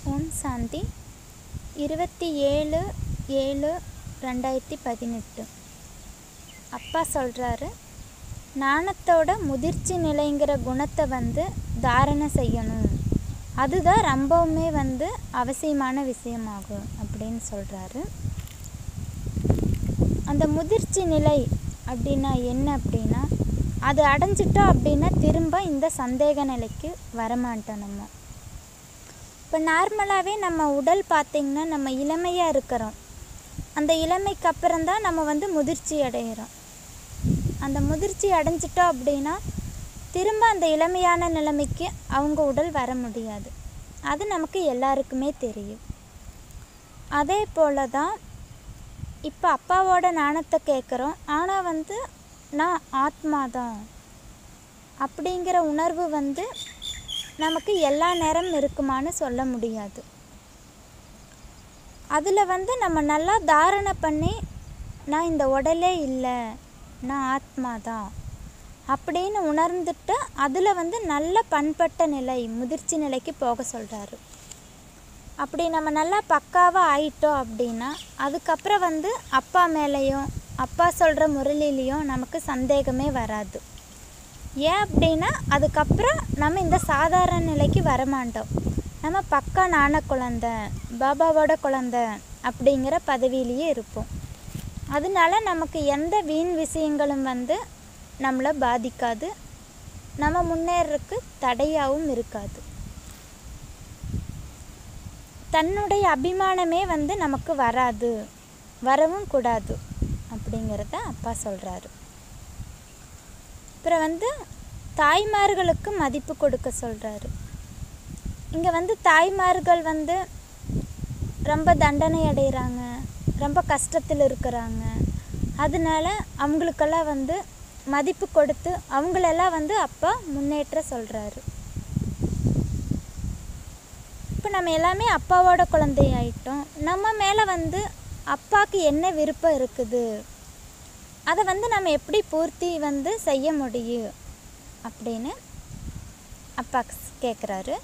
ஓம் சாந்தி இருபத்தி ஏழு ஏழு ரெண்டாயிரத்தி பதினெட்டு அப்பா சொல்கிறாரு ஞானத்தோட முதிர்ச்சி நிலைங்கிற குணத்தை வந்து தாரணை செய்யணும் அதுதான் ரொம்பவுமே வந்து அவசியமான விஷயமாகும் அப்படின்னு சொல்கிறாரு அந்த முதிர்ச்சி நிலை அப்படின்னா என்ன அப்படின்னா அது அடைஞ்சிட்டோம் அப்படின்னா திரும்ப இந்த சந்தேக நிலைக்கு வரமாட்டோம் நம்ம இப்போ நார்மலாகவே நம்ம உடல் பார்த்திங்கன்னா நம்ம இளமையாக இருக்கிறோம் அந்த இளமைக்கு அப்புறம் தான் நம்ம வந்து முதிர்ச்சி அடைகிறோம் அந்த முதிர்ச்சி அடைஞ்சிட்டோம் அப்படின்னா திரும்ப அந்த இளமையான நிலைமைக்கு அவங்க உடல் வர முடியாது அது நமக்கு எல்லாருக்குமே தெரியும் அதே போல தான் இப்போ அப்பாவோட நாணத்தை கேட்குறோம் ஆனால் வந்து நான் ஆத்மா தான் அப்படிங்கிற உணர்வு வந்து நமக்கு எல்லா நேரம் இருக்குமான்னு சொல்ல முடியாது அதில் வந்து நம்ம நல்லா தாரணை பண்ணி நான் இந்த உடலே இல்லை நான் ஆத்மா தான் அப்படின்னு உணர்ந்துட்டு அதில் வந்து நல்ல பண்பட்ட நிலை முதிர்ச்சி நிலைக்கு போக சொல்கிறாரு அப்படி நம்ம நல்லா பக்காவாக ஆயிட்டோம் அப்படின்னா அதுக்கப்புறம் வந்து அப்பா மேலேயும் அப்பா சொல்கிற முரளிலையும் நமக்கு சந்தேகமே வராது ஏன் அப்படின்னா அதுக்கப்புறம் நம்ம இந்த சாதாரண நிலைக்கு வரமாட்டோம் நம்ம பக்கா நான குழந்த பாபாவோட குழந்த அப்படிங்கிற பதவியிலேயே இருப்போம் அதனால நமக்கு எந்த வீண் விஷயங்களும் வந்து நம்மளை பாதிக்காது நம்ம முன்னேறதுக்கு தடையாகவும் இருக்காது தன்னுடைய அபிமானமே வந்து நமக்கு வராது வரவும் கூடாது அப்படிங்கிறத அப்பா சொல்கிறாரு அப்புறம் வந்து தாய்மார்களுக்கு மதிப்பு கொடுக்க சொல்கிறாரு இங்கே வந்து தாய்மார்கள் வந்து ரொம்ப தண்டனை அடைகிறாங்க ரொம்ப கஷ்டத்தில் இருக்கிறாங்க அதனால அவங்களுக்கெல்லாம் வந்து மதிப்பு கொடுத்து அவங்களெல்லாம் வந்து அப்பா முன்னேற்ற சொல்கிறாரு இப்போ நம்ம எல்லாமே அப்பாவோட குழந்தை ஆயிட்டோம் நம்ம மேலே வந்து அப்பாவுக்கு என்ன விருப்பம் இருக்குது அதை வந்து நம்ம எப்படி பூர்த்தி வந்து செய்ய முடியும் அப்படின்னு அப்பா கேட்குறாரு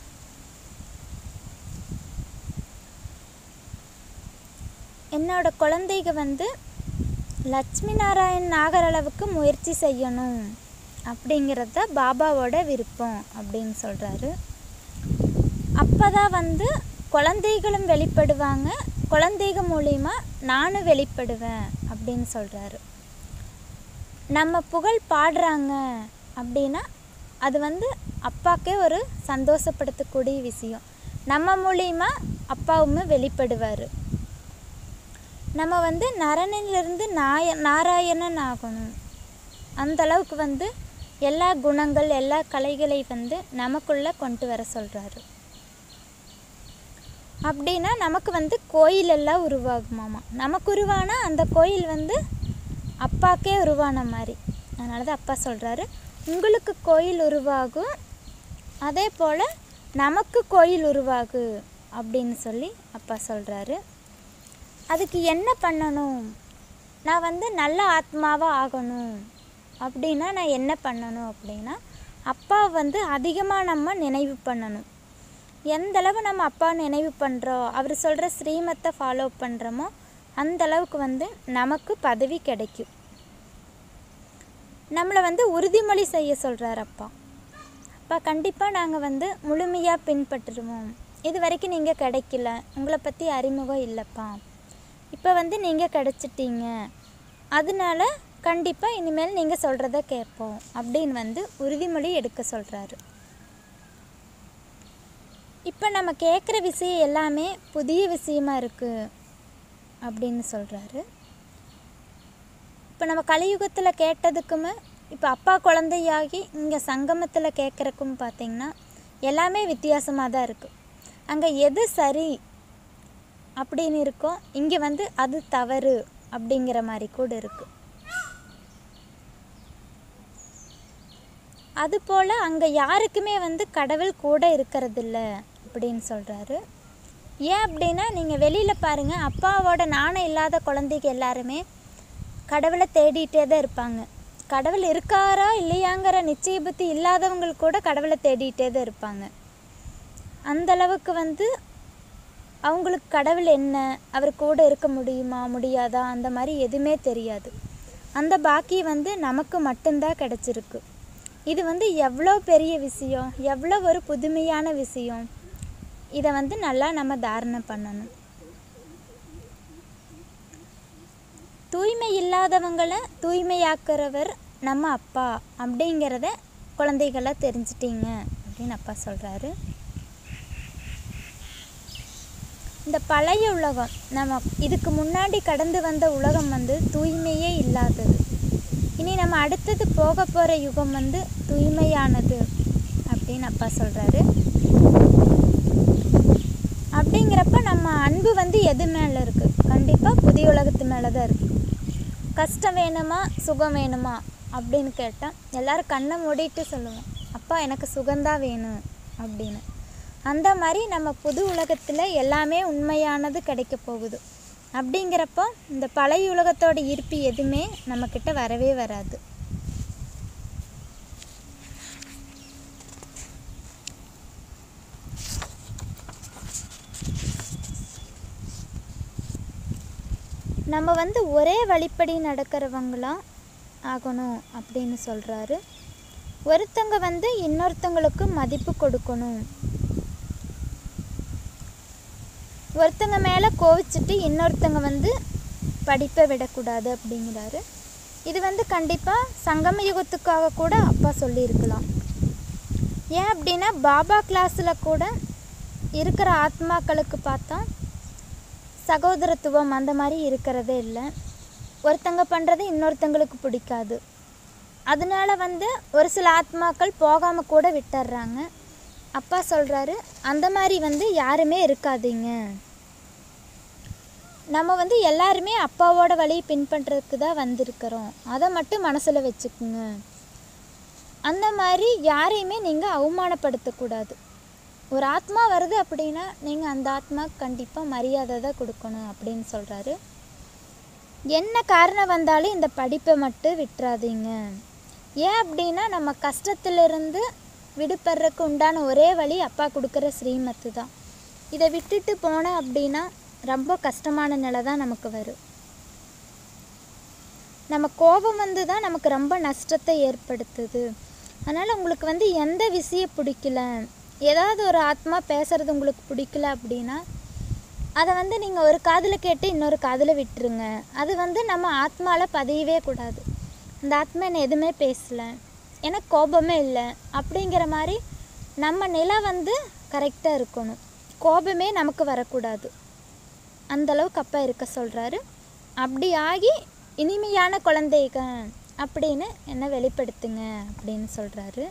என்னோட குழந்தைக வந்து லட்சுமி நாராயண் ஆகிற அளவுக்கு முயற்சி செய்யணும் அப்படிங்கிறது தான் பாபாவோட விருப்பம் அப்படின்னு சொல்கிறாரு அப்போ தான் வந்து குழந்தைகளும் வெளிப்படுவாங்க குழந்தைக மூலிமா நானும் வெளிப்படுவேன் அப்படின்னு சொல்கிறாரு நம்ம புகழ் பாடுறாங்க அப்படின்னா அது வந்து அப்பாக்கே ஒரு சந்தோஷப்படுத்தக்கூடிய விஷயம் நம்ம மூலிமா அப்பாவுமே வெளிப்படுவார் நம்ம வந்து நரனிலிருந்து நாய நாராயணன் ஆகணும் அந்த அளவுக்கு வந்து எல்லா குணங்கள் எல்லா கலைகளை வந்து நமக்குள்ளே கொண்டு வர சொல்கிறாரு அப்படின்னா நமக்கு வந்து கோயில் எல்லாம் உருவாகுமாமா நமக்கு உருவானா அந்த கோயில் வந்து அப்பாக்கே உருவான மாதிரி அதனால தான் அப்பா சொல்கிறாரு உங்களுக்கு கோயில் உருவாகும் அதே போல் நமக்கு கோயில் உருவாகு அப்படின்னு சொல்லி அப்பா சொல்கிறாரு அதுக்கு என்ன பண்ணணும் நான் வந்து நல்ல ஆத்மாவாக ஆகணும் அப்படின்னா நான் என்ன பண்ணணும் அப்படின்னா அப்பா வந்து அதிகமாக நம்ம நினைவு பண்ணணும் எந்த அளவு நம்ம அப்பா நினைவு பண்ணுறோம் அவர் சொல்கிற ஸ்ரீமத்தை ஃபாலோ பண்ணுறோமோ அந்த அளவுக்கு வந்து நமக்கு பதவி கிடைக்கும் நம்மளை வந்து உறுதிமொழி செய்ய சொல்கிறார் அப்பா அப்பா கண்டிப்பாக நாங்கள் வந்து முழுமையாக பின்பற்றுவோம் இது வரைக்கும் நீங்கள் கிடைக்கல உங்களை பற்றி அறிமுகம் இல்லைப்பா இப்போ வந்து நீங்கள் கிடச்சிட்டீங்க அதனால கண்டிப்பாக இனிமேல் நீங்கள் சொல்கிறத கேட்போம் அப்படின்னு வந்து உறுதிமொழி எடுக்க சொல்கிறாரு இப்போ நம்ம கேட்குற விஷயம் எல்லாமே புதிய விஷயமா இருக்குது அப்படின்னு சொல்கிறாரு இப்போ நம்ம கலியுகத்தில் கேட்டதுக்குமே இப்போ அப்பா குழந்தையாகி இங்கே சங்கமத்தில் கேட்குறக்கும் பார்த்திங்கன்னா எல்லாமே வித்தியாசமாக தான் இருக்குது அங்கே எது சரி அப்படின்னு இருக்கோ இங்கே வந்து அது தவறு அப்படிங்கிற மாதிரி கூட இருக்குது அதுபோல் அங்கே யாருக்குமே வந்து கடவுள் கூட இருக்கிறதில்ல அப்படின்னு சொல்கிறாரு ஏன் அப்படின்னா நீங்கள் வெளியில் பாருங்கள் அப்பாவோட நாணம் இல்லாத குழந்தைங்க எல்லாருமே கடவுளை தேடிட்டே தான் இருப்பாங்க கடவுள் இருக்காரா இல்லையாங்கிற நிச்சய புத்தி இல்லாதவங்க கூட கடவுளை தேடிட்டே தான் இருப்பாங்க அந்த அளவுக்கு வந்து அவங்களுக்கு கடவுள் என்ன அவர் கூட இருக்க முடியுமா முடியாதா அந்த மாதிரி எதுவுமே தெரியாது அந்த பாக்கியம் வந்து நமக்கு மட்டும்தான் கிடச்சிருக்கு இது வந்து எவ்வளோ பெரிய விஷயம் எவ்வளோ ஒரு புதுமையான விஷயம் இதை வந்து நல்லா நம்ம தாரணை பண்ணணும் தூய்மை இல்லாதவங்களை தூய்மையாக்குறவர் நம்ம அப்பா அப்படிங்கிறத குழந்தைகளா தெரிஞ்சிட்டீங்க அப்படின்னு அப்பா சொல்கிறாரு இந்த பழைய உலகம் நம்ம இதுக்கு முன்னாடி கடந்து வந்த உலகம் வந்து தூய்மையே இல்லாதது இனி நம்ம அடுத்தது போக போகிற யுகம் வந்து தூய்மையானது அப்படின்னு அப்பா சொல்கிறாரு அப்படிங்கிறப்ப நம்ம அன்பு வந்து எது மேலே இருக்குது கண்டிப்பாக புதிய உலகத்து மேலே தான் இருக்குது கஷ்டம் வேணுமா சுகம் வேணுமா அப்படின்னு கேட்டால் எல்லாரும் கண்ணை மூடிட்டு சொல்லுவோம் அப்பா எனக்கு சுகம்தான் வேணும் அப்படின்னு அந்த மாதிரி நம்ம புது உலகத்தில் எல்லாமே உண்மையானது கிடைக்க போகுது அப்படிங்கிறப்போ இந்த பழைய உலகத்தோட ஈர்ப்பு எதுவுமே நம்மக்கிட்ட வரவே வராது நம்ம வந்து ஒரே வழிப்படி நடக்கிறவங்களா ஆகணும் அப்படின்னு சொல்கிறாரு ஒருத்தங்க வந்து இன்னொருத்தங்களுக்கு மதிப்பு கொடுக்கணும் ஒருத்தங்க மேலே கோவிச்சிட்டு இன்னொருத்தங்க வந்து படிப்பை விடக்கூடாது அப்படிங்கிறாரு இது வந்து கண்டிப்பாக சங்கம யுகத்துக்காக கூட அப்பா சொல்லியிருக்கலாம் ஏன் அப்படின்னா பாபா கிளாஸில் கூட இருக்கிற ஆத்மாக்களுக்கு பார்த்தா சகோதரத்துவம் அந்த மாதிரி இருக்கிறதே இல்லை ஒருத்தங்க பண்ணுறது இன்னொருத்தங்களுக்கு பிடிக்காது அதனால வந்து ஒரு சில ஆத்மாக்கள் போகாமல் கூட விட்டுடுறாங்க அப்பா சொல்கிறாரு அந்த மாதிரி வந்து யாருமே இருக்காதீங்க நம்ம வந்து எல்லாருமே அப்பாவோட வழியை பின்பற்றுறதுக்கு தான் வந்திருக்கிறோம் அதை மட்டும் மனசில் வச்சுக்குங்க அந்த மாதிரி யாரையுமே நீங்கள் அவமானப்படுத்தக்கூடாது ஒரு ஆத்மா வருது அப்படின்னா நீங்கள் அந்த ஆத்மா கண்டிப்பாக மரியாதை தான் கொடுக்கணும் அப்படின்னு சொல்கிறாரு என்ன காரணம் வந்தாலும் இந்த படிப்பை மட்டும் விட்டுறாதீங்க ஏன் அப்படின்னா நம்ம கஷ்டத்திலிருந்து விடுபடுறதுக்கு உண்டான ஒரே வழி அப்பா கொடுக்குற ஸ்ரீமத்து தான் இதை விட்டுட்டு போனேன் அப்படின்னா ரொம்ப கஷ்டமான நிலை தான் நமக்கு வரும் நம்ம கோபம் வந்து தான் நமக்கு ரொம்ப நஷ்டத்தை ஏற்படுத்துது அதனால் உங்களுக்கு வந்து எந்த விஷயம் பிடிக்கல ஏதாவது ஒரு ஆத்மா பேசுறது உங்களுக்கு பிடிக்கல அப்படின்னா அதை வந்து நீங்கள் ஒரு காதில் கேட்டு இன்னொரு காதில் விட்டுருங்க அது வந்து நம்ம ஆத்மாவில் பதியவே கூடாது இந்த ஆத்மா என்ன எதுவுமே பேசலை எனக்கு கோபமே இல்லை அப்படிங்கிற மாதிரி நம்ம நிலை வந்து கரெக்டாக இருக்கணும் கோபமே நமக்கு வரக்கூடாது அந்த அளவுக்கு அப்பா இருக்க சொல்கிறாரு அப்படி ஆகி இனிமையான குழந்தைக அப்படின்னு என்ன வெளிப்படுத்துங்க அப்படின்னு சொல்கிறாரு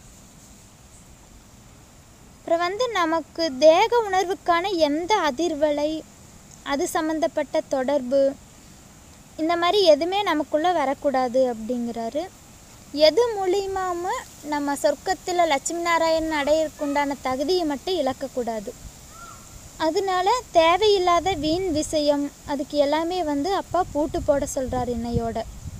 அப்புறம் வந்து நமக்கு தேக உணர்வுக்கான எந்த அதிர்வலை அது சம்மந்தப்பட்ட தொடர்பு இந்த மாதிரி எதுவுமே நமக்குள்ளே வரக்கூடாது அப்படிங்கிறாரு எது மூலியமாம நம்ம சொர்க்கத்தில் லட்சுமி நாராயணன் அடையறதுக்குண்டான தகுதியை மட்டும் இழக்கக்கூடாது அதனால தேவையில்லாத வீண் விஷயம் அதுக்கு எல்லாமே வந்து அப்பா பூட்டு போட சொல்கிறார் இன்னையோட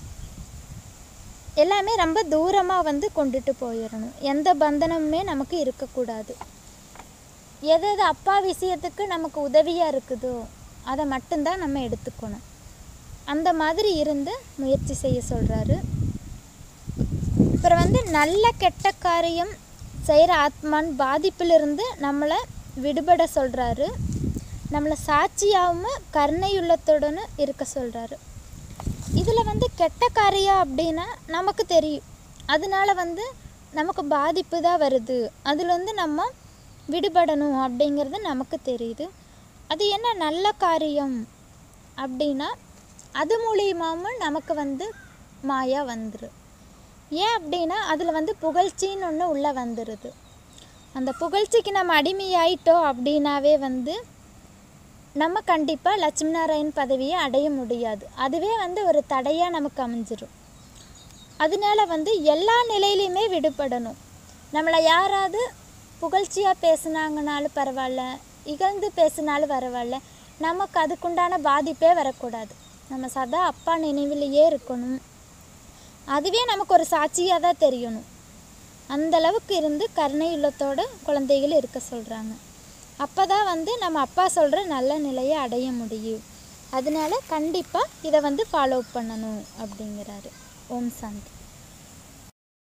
எல்லாமே ரொம்ப தூரமாக வந்து கொண்டுட்டு போயிடணும் எந்த பந்தனமுமே நமக்கு இருக்கக்கூடாது எது எது அப்பா விஷயத்துக்கு நமக்கு உதவியாக இருக்குதோ அதை மட்டும்தான் நம்ம எடுத்துக்கணும் அந்த மாதிரி இருந்து முயற்சி செய்ய சொல்கிறாரு அப்புறம் வந்து நல்ல கெட்ட காரியம் செய்கிற ஆத்மான் பாதிப்பிலிருந்து நம்மளை விடுபட சொல்கிறாரு நம்மளை சாட்சியாகவும் கருணையுள்ளத்துடனும் இருக்க சொல்கிறாரு இதில் வந்து கெட்ட காரியம் அப்படின்னா நமக்கு தெரியும் அதனால வந்து நமக்கு பாதிப்பு தான் வருது அதுலேருந்து நம்ம விடுபடணும் அப்படிங்கிறது நமக்கு தெரியுது அது என்ன நல்ல காரியம் அப்படின்னா அது மூலியமாகவும் நமக்கு வந்து மாயா வந்துடும் ஏன் அப்படின்னா அதில் வந்து புகழ்ச்சின்னு ஒன்று உள்ளே வந்துடுது அந்த புகழ்ச்சிக்கு நம்ம அடிமையாயிட்டோம் அப்படின்னாவே வந்து நம்ம கண்டிப்பாக லட்சுமி நாராயண் பதவியை அடைய முடியாது அதுவே வந்து ஒரு தடையாக நமக்கு அமைஞ்சிரும் அதனால வந்து எல்லா நிலையிலையுமே விடுபடணும் நம்மளை யாராவது புகழ்ச்சியாக பேசுனாங்கனாலும் பரவாயில்ல இகழ்ந்து பேசினாலும் பரவாயில்ல நமக்கு அதுக்குண்டான பாதிப்பே வரக்கூடாது நம்ம சதா அப்பா நினைவிலேயே இருக்கணும் அதுவே நமக்கு ஒரு சாட்சியாக தான் தெரியணும் அந்த அளவுக்கு இருந்து கருணை உள்ளத்தோட குழந்தைகள் இருக்க சொல்கிறாங்க அப்போ தான் வந்து நம்ம அப்பா சொல்கிற நல்ல நிலையை அடைய முடியும் அதனால கண்டிப்பாக இதை வந்து ஃபாலோ பண்ணணும் அப்படிங்கிறாரு ஓம் சாந்தி